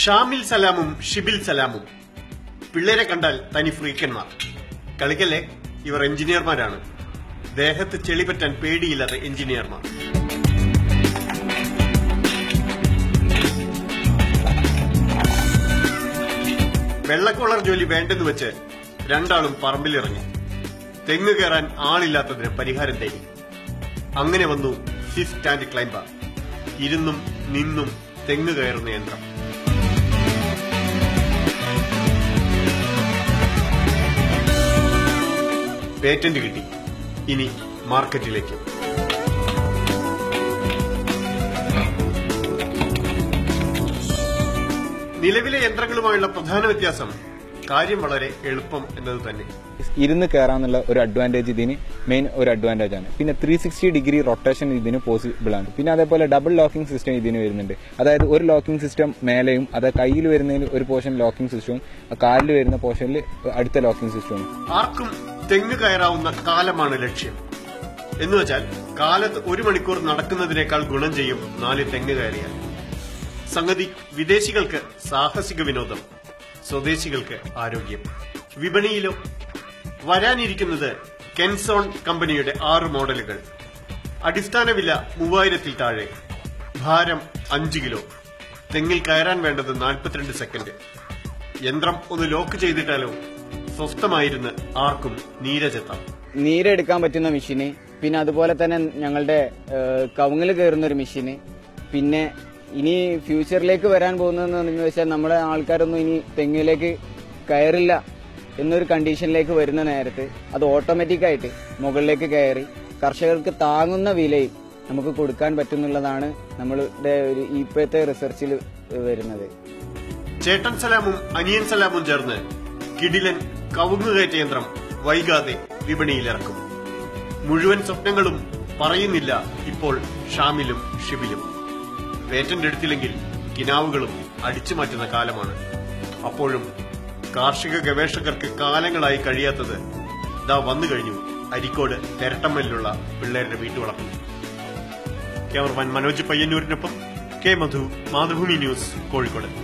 ഷാമിൽ സലാമും ഷിബിൽ സലാമും പിള്ളേരെ കണ്ടാൽ തനി ഫ്രീക്കന്മാർ കളിക്കല്ലേ ഇവർ എഞ്ചിനീയർമാരാണ് ദേഹത്ത് ചെളി പറ്റാൻ പേടിയില്ലാത്ത എഞ്ചിനീയർമാർ വെള്ളക്കോളർ ജോലി വേണ്ടെന്ന് വെച്ച് രണ്ടാളും പറമ്പിലിറങ്ങി തെങ്ങ് കയറാൻ ആളില്ലാത്തതിന് പരിഹാരം തേടി അങ്ങനെ വന്നു സ്വിസ് ആൻഡ് ക്ലൈംബർ ഇരുന്നും നിന്നും തെങ്ങ് കയറുന്ന യന്ത്രം പേറ്റന്റ് കിട്ടി ഇനി മാർക്കറ്റിലേക്ക് നിലവിലെ യന്ത്രങ്ങളുമായുള്ള പ്രധാന വ്യത്യാസം കാര്യം വളരെ എളുപ്പം എന്നത് തന്നെ ഇരുന്ന് കയറാന്നുള്ള ഒരു അഡ്വാൻറ്റേജ് ഇതിന് മെയിൻ ഒരു അഡ്വാൻറ്റേജ് ആണ് പിന്നെ ത്രീ സിക്സ്റ്റി ഡിഗ്രി റൊട്ടേഷൻ ഇതിന് പോസിബിൾ ആണ് പിന്നെ അതേപോലെ ഡബിൾ ലോക്കിംഗ് സിസ്റ്റം ഇതിന് വരുന്നുണ്ട് അതായത് ഒരു ലോക്കിംഗ് സിസ്റ്റം മേലെയും അത് കയ്യിൽ വരുന്നതിൽ ഒരു പോർഷൻ ലോക്കിംഗ് സിസ്റ്റവും കാലിൽ വരുന്ന പോർഷനിൽ അടുത്ത ലോക്കിംഗ് സിസ്റ്റവും ആർക്കും തെങ്ങ് കയറാവുന്ന കാലമാണ് ലക്ഷ്യം എന്നുവെച്ചാൽ കാലത്ത് ഒരു മണിക്കൂർ നടക്കുന്നതിനേക്കാൾ ഗുണം ചെയ്യും നാല് തെങ്ങ് കയറിയാൽ സംഗതി വിദേശികൾക്ക് സാഹസിക വിനോദം സ്വദേശികൾക്ക് ആരോഗ്യം വിപണിയിലോ വരാനിരിക്കുന്നത് കെൻസോൺ കമ്പനിയുടെ ആറ് മോഡലുകൾ അടിസ്ഥാന വില മൂവായിരത്തിൽ താഴെ ഭാരം അഞ്ച് കിലോ തെങ്ങിൽ കയറാൻ വേണ്ടത് നാൽപ്പത്തിരണ്ട് സെക്കൻഡ് യന്ത്രം ഒന്ന് ലോക്ക് ചെയ്തിട്ടാലോ സ്വസ്ഥമായിരുന്ന് ആർക്കും നീരജെത്താം നീരെടുക്കാൻ പറ്റുന്ന മെഷീന് പിന്നെ അതുപോലെ തന്നെ ഞങ്ങളുടെ കവുങ്ങിൽ കയറുന്ന ഒരു മെഷീന് പിന്നെ ഇനി ഫ്യൂച്ചറിലേക്ക് വരാൻ പോകുന്നതെന്ന് വെച്ചാൽ നമ്മുടെ ആൾക്കാരൊന്നും ഇനി തെങ്ങിലേക്ക് കയറില്ല എന്നൊരു കണ്ടീഷനിലേക്ക് വരുന്ന നേരത്ത് അത് ഓട്ടോമാറ്റിക്കായിട്ട് മുകളിലേക്ക് കയറി കർഷകർക്ക് താങ്ങുന്ന വിലയിൽ നമുക്ക് കൊടുക്കാൻ പറ്റുന്നുള്ളതാണ് നമ്മളുടെ ഒരു ഇപ്പോഴത്തെ റിസർച്ചിൽ വരുന്നത് ചേട്ടൻ സലാമും അനിയൻ സലാമും ചേർന്ന് കിടിലൻ കവുങ്ങുകയറ്റ യന്ത്രം വൈകാതെ വിപണിയിലിറക്കും മുഴുവൻ സ്വപ്നങ്ങളും പറയുന്നില്ല ഇപ്പോൾ ഷാമിലും ഷിബിലും പേറ്റന്റ് എടുത്തില്ലെങ്കിൽ കിനാവുകളും അടിച്ചു മാറ്റുന്ന കാലമാണ് അപ്പോഴും കാർഷിക ഗവേഷകർക്ക് കാലങ്ങളായി കഴിയാത്തത് ദാ വന്നു കഴിഞ്ഞു അരിക്കോട് തെരട്ടമ്മലിലുള്ള പിള്ളേരുടെ വീട്ടുവളപ്പിൽ ക്യാമറമാൻ മനോജ് പയ്യന്നൂരിനൊപ്പം കെ മധു മാതൃഭൂമി ന്യൂസ് കോഴിക്കോട്